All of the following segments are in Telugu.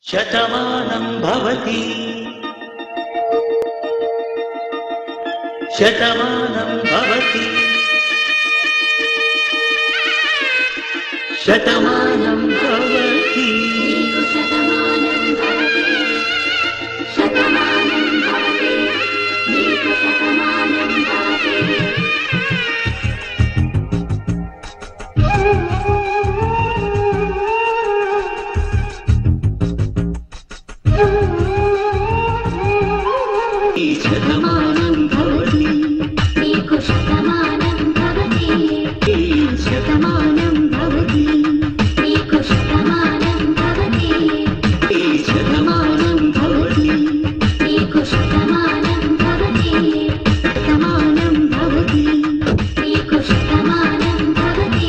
శతమానం భవతి శతమానం భవతి శతమానం భవతి నీకు శతమానం భవతి శతమానం భవతి నీకు శతమానం భవతి శతమానం భవతి నీకు శతమానం భవతి శతమానం భవతి నీకు శతమానం భవతి శతమానం భవతి నీకు శతమానం భవతి శతమానం భవతి నీకు శతమానం భవతి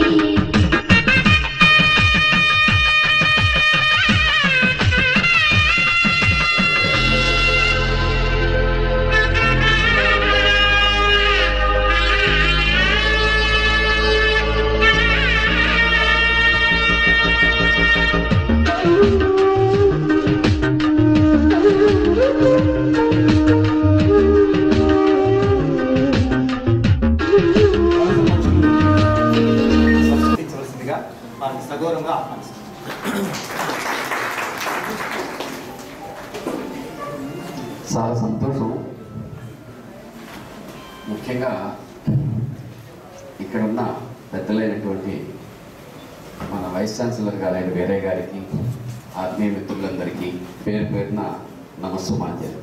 సంస్కృతించవలసిందిగా వారిని సగౌరవంగా ఆహ్వానిస్తున్నాం చాలా సంతోషం ముఖ్యంగా ఇక్కడున్న పెద్దలైనటువంటి మన వైస్ ఛాన్సలర్ గారైన వేరే గారికి ఆత్మీయ మిత్రులందరికీ పేరు పేరున నమస్సు మాంజలి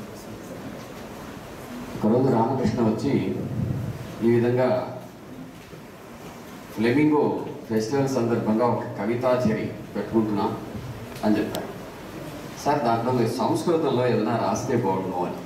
ఒకరోజు రామకృష్ణ వచ్చి ఈ విధంగా ఫ్లెమింగో ఫెస్టివల్ సందర్భంగా ఒక కవితాచరి పెట్టుకుంటున్నా అని చెప్పారు సార్ దాంట్లో మీరు సంస్కృతంలో ఏదైనా రాస్తే బాగుండు అని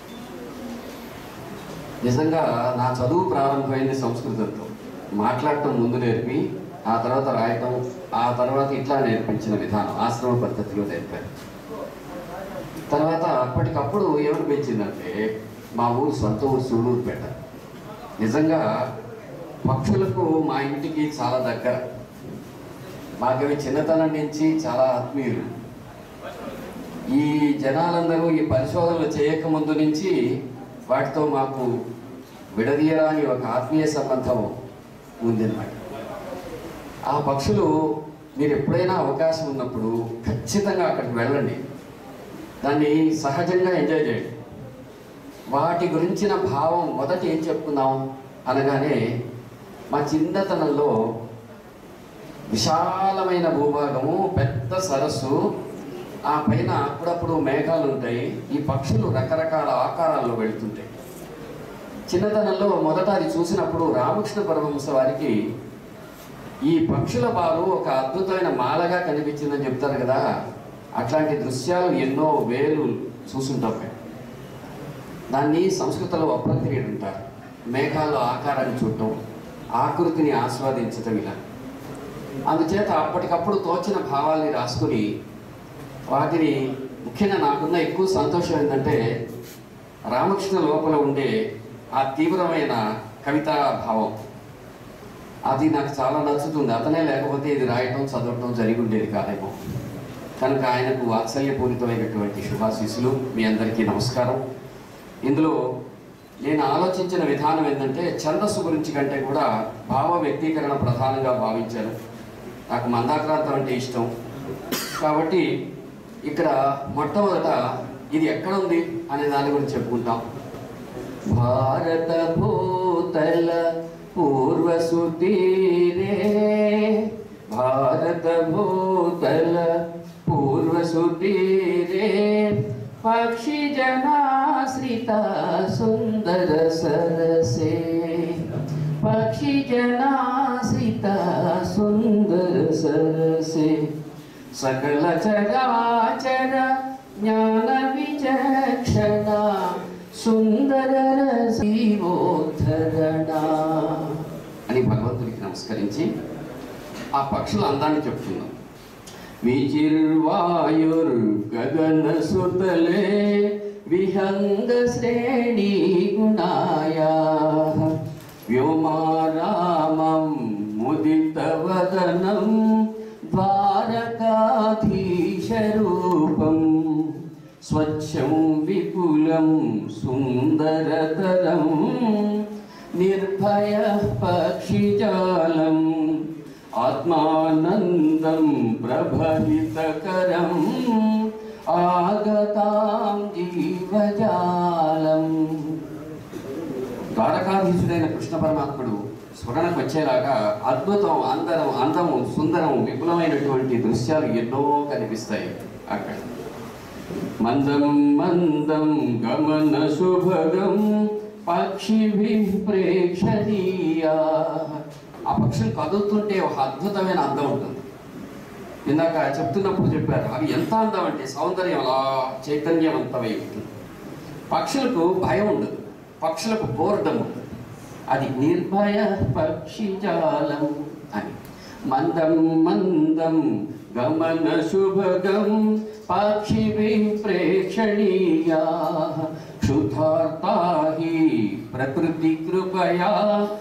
నిజంగా నా చదువు ప్రారంభమైంది సంస్కృతంతో మాట్లాడటం ముందు నేర్పి ఆ తర్వాత రాయటం ఆ తర్వాత ఇట్లా నేర్పించిన విధానం ఆశ్రమ పద్ధతిలో నేర్పారు తర్వాత అప్పటికప్పుడు ఏమనిపించిందంటే మా ఊరు సొంత ఊరు సూళ్ళూరుపేట నిజంగా పక్షులకు మా ఇంటికి చాలా దగ్గర మాకవి చిన్నతనం నుంచి చాలా ఆత్మీయులు ఈ జనాలందరూ ఈ పరిశోధనలు చేయక ముందు నుంచి వాటితో మాకు విడదీయరాని ఒక ఆత్మీయ సంబంధం ఉందన్నమాట ఆ పక్షులు మీరు ఎప్పుడైనా అవకాశం ఉన్నప్పుడు ఖచ్చితంగా అక్కడికి వెళ్ళండి దాన్ని సహజంగా ఎంజాయ్ చేయండి వాటి గురించిన భావం మొదట ఏం చెప్పుకుందాం అనగానే మా చిన్నతనంలో విశాలమైన భూభాగము పెద్ద సరస్సు ఆ పైన అప్పుడప్పుడు మేఘాలు ఉంటాయి ఈ పక్షులు రకరకాల ఆకారాల్లో వెళ్తుంటాయి చిన్నతనంలో మొదట అది చూసినప్పుడు రామకృష్ణ పరమహంస వారికి ఈ పక్షుల బారు ఒక అద్భుతమైన మాలగా కనిపించిందని చెప్తారు కదా అట్లాంటి దృశ్యాలు ఎన్నో వేలు చూసుంటాం మేము. దాన్ని సంస్కృతంలో అప్రక్రియ అంటారు మేఘాల్లో ఆకారాన్ని చూడటం ఆకృతిని ఆస్వాదించటం ఇలా అందుచేత అప్పటికప్పుడు తోచిన భావాల్ని రాసుకుని వాటిని ముఖ్యంగా నాకున్న ఎక్కువ సంతోషం ఏంటంటే రామకృష్ణ లోపల ఉండే ఆ తీవ్రమైన కవితా భావం అది నాకు చాలా నచ్చుతుంది అతనే లేకపోతే ఇది రాయటం చదవటం జరిగి ఉండేది కాదేమో కనుక ఆయనకు వాత్సల్యపూరితమైనటువంటి శుభాశీస్సులు మీ అందరికీ నమస్కారం ఇందులో నేను ఆలోచించిన విధానం ఏంటంటే ఛందస్సు గురించి కంటే కూడా భావ వ్యక్తీకరణ ప్రధానంగా భావించాను నాకు మందాక్రాంతం అంటే ఇష్టం కాబట్టి ఇక్కడ మొట్టమొదట ఇది ఎక్కడ ఉంది అనే దాని గురించి చెప్పుకుంటాం భారత భూతల పూర్వసుతీరే భారత భూతల పూర్వసుతీరే పక్షి జనాశ్రిత సుందర సరసే పక్షి జనాశ్రిత సుందర సరసే సకల చరాచర జ్ఞాన విచక్షణ సుందర రసీవోద్ధరణ అని భగవంతుడికి నమస్కరించి ఆ పక్షుల అందాన్ని చెప్తున్నాం విజిర్వాయుర్ గగన సుతలే విహంగ శ్రేణి గుణాయా వ్యోమారామం ముదిత వదనం ద్వారకాధీశరూ స్వచ్ఛం విపులం సుందరతరం నిర్భయ పక్షిజాలం ఆత్మానందం ప్రభవితకరం ఆగతాం జీవజాలం ద్వారకాధీశుడైన కృష్ణ పరమాత్ముడు స్ఫురణకు వచ్చేలాగా అద్భుతం అందరం అందము సుందరం విపులమైనటువంటి దృశ్యాలు ఎన్నో కనిపిస్తాయి అక్కడ మందం మందం గమన శుభగం పక్షిభి ప్రేక్షణీయా ఆ పక్షులు కదులుతుంటే ఒక అద్భుతమైన అందం ఉంటుంది ఇందాక చెప్తున్నప్పుడు చెప్పారు అవి ఎంత అందం అంటే సౌందర్యం అలా చైతన్యవంతమై ఉంటుంది పక్షులకు భయం ఉండదు పక్షులకు బోర్డం ఉండదు అది నిర్భయ పక్షిజాలం అని మందం మందం గమన శుభగం పక్షిభి ప్రేక్షణీయా క్షుధార్తా హి ప్రకృతి కృపయా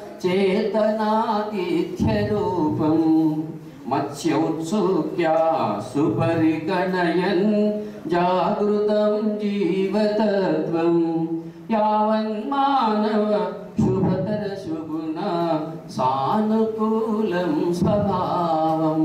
చేతనాతిథ్య రూపం మత్స్యౌత్సుక్యా సుపరిగణయన్ జాగృతం జీవతత్వం యావన్మానవ శుభతర శుగుణ సానుకూలం స్వభావం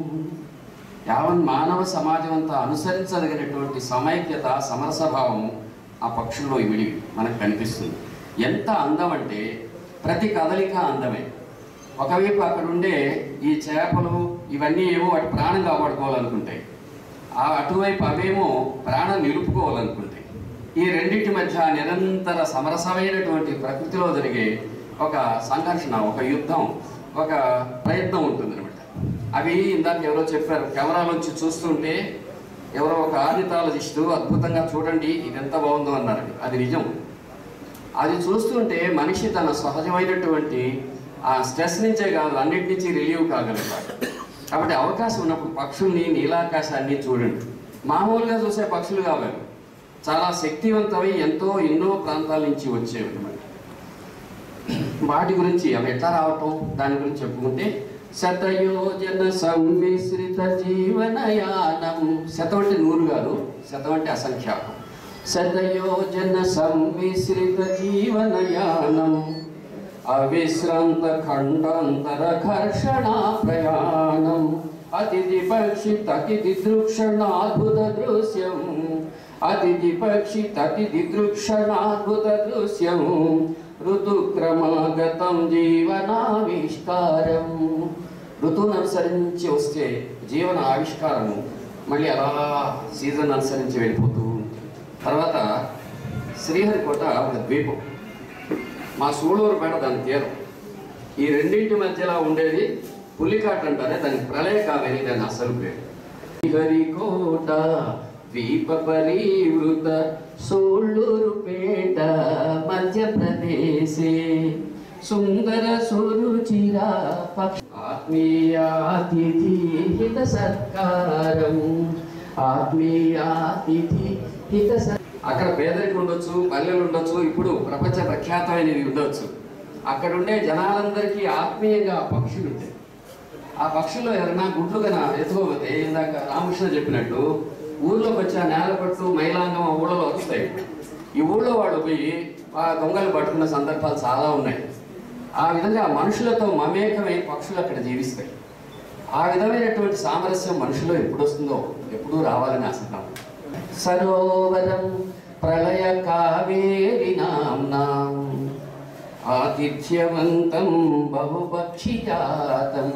యావన్ మానవ సమాజం అంతా అనుసరించదగినటువంటి సమైక్యత సమరసభావము ఆ పక్షుల్లో ఇమిడి మనకు కనిపిస్తుంది ఎంత అందం అంటే ప్రతి కదలిక అందమే ఒకవైపు అక్కడ ఉండే ఈ చేపలు ఇవన్నీ ఏమో వాటి ప్రాణం కాపాడుకోవాలనుకుంటాయి ఆ అటువైపు అవేమో ప్రాణం నిలుపుకోవాలనుకుంటాయి ఈ రెండింటి మధ్య నిరంతర సమరసమైనటువంటి ప్రకృతిలో జరిగే ఒక సంఘర్షణ ఒక యుద్ధం ఒక ప్రయత్నం ఉంటుందన్నమాట అవి ఇందాక ఎవరో చెప్పారు కెమెరాలోంచి చూస్తుంటే ఎవరో ఒక ఆర్నిథాలజిస్టు అద్భుతంగా చూడండి ఇది ఎంత బాగుందో అన్నారు అది నిజం అది చూస్తుంటే మనిషి తన సహజమైనటువంటి ఆ స్ట్రెస్ నుంచే కాదు అన్నిటి నుంచి రిలీవ్ కాగలుగుతాడు కాబట్టి అవకాశం ఉన్నప్పుడు పక్షుల్ని నీలాకాశాన్ని చూడండి మామూలుగా చూసే పక్షులు కావాలి చాలా శక్తివంతమై ఎంతో ఎన్నో ప్రాంతాల నుంచి వచ్చేవి అన్నమాట వాటి గురించి అవి ఎట్లా రావటం దాని గురించి చెప్పుకుంటే శతయోజన సమ్మిశ్రిత జీవనయానం శతం అంటే నూరు కాదు శతం అంటే అసంఖ్యాకం శతయోజన సమ్మిశ్రిత జీవనయానం అవిశ్రాంత ఖండాంతర ఘర్షణ ప్రయాణం అతిథి పక్షి తతిథి దృక్షణాద్భుత దృశ్యం అతిథి పక్షి తతిథి దృక్షణాద్భుత దృశ్యం ఋతుక్రమాగతం జీవనావిష్కారం ఋతువును అనుసరించి వస్తే జీవన ఆవిష్కారము మళ్ళీ అలా సీజన్ అనుసరించి వెళ్ళిపోతూ ఉంటుంది. తర్వాత శ్రీహరికోట ఒక ద్వీపం మా సూళూరు పేట దాని తీరం ఈ రెండింటి మధ్యలో ఉండేది పులికాట్ అంటారే దానికి ప్రళయ కావేరి దాని అసలు పేరు శ్రీహరికోట ద్వీప పరివృత సూళ్ళూరు పేట మధ్యప్రదేశే సుందర సురుచిర పక్ష ఆత్మీయాతిథి హిత సత్కారం ఆత్మీయాతిథి హిత సత్ అక్కడ పేదరికం ఉండొచ్చు పల్లెలు ఉండొచ్చు ఇప్పుడు ప్రపంచ ప్రఖ్యాతమైనవి ఉండొచ్చు అక్కడ ఉండే జనాలందరికీ ఆత్మీయంగా ఆ పక్షులు ఉంటాయి ఆ పక్షుల్లో ఎవరైనా గుడ్లు కన ఎత్తుకోపోతే ఇందాక రామకృష్ణ చెప్పినట్టు ఊర్లోకి వచ్చి ఆ నేలపట్టు మైలాంగం ఆ ఊళ్ళలో వస్తాయి ఈ ఊళ్ళో వాళ్ళు పోయి ఆ దొంగలు పట్టుకున్న సందర్భాలు చాలా ఉన్నాయి ఆ విధంగా మనుషులతో మమేకమై పక్షులు అక్కడ జీవిస్తాయి ఆ విధమైనటువంటి సామరస్యం మనుషులో ఎప్పుడు వస్తుందో ఎప్పుడూ రావాలని ఆశిద్దాం సరోవరం ప్రళయ కావేరి నామ్నాం ఆతిథ్యవంతం బహుపక్షిజాతం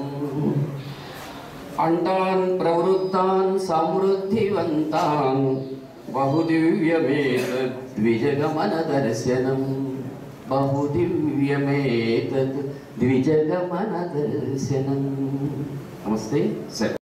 అండాన్ ప్రవృత్తాన్ సమృద్ధివంతాన్ బహుదివ్యమేతద్ ద్విజగమన దర్శనం బహుదివ్యమేతద్ ద్విజగమన దర్శనం నమస్తే సరే